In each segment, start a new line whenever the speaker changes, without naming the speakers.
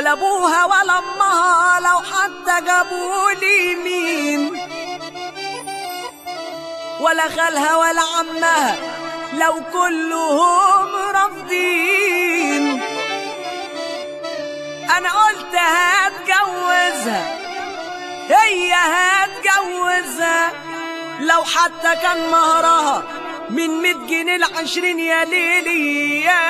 لا ابوها ولا امها لو حتى جابولي مين ولا خالها ولا عمها لو كلهم رافضين انا قلت هتجوزها هي هتجوزها لو حتى كان مهرها من مية جنيه لعشرين يا ليلي يا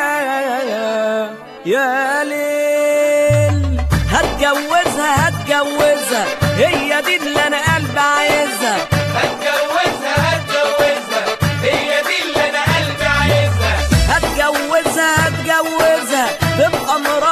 يا ليل هتجوزها هتجوزها هي دي اللي انا قلبي عايزها
هتجوزها هتجوزها هي دي اللي انا قلبي عايزها
هتجوزها هتجوزها تبقى مراتي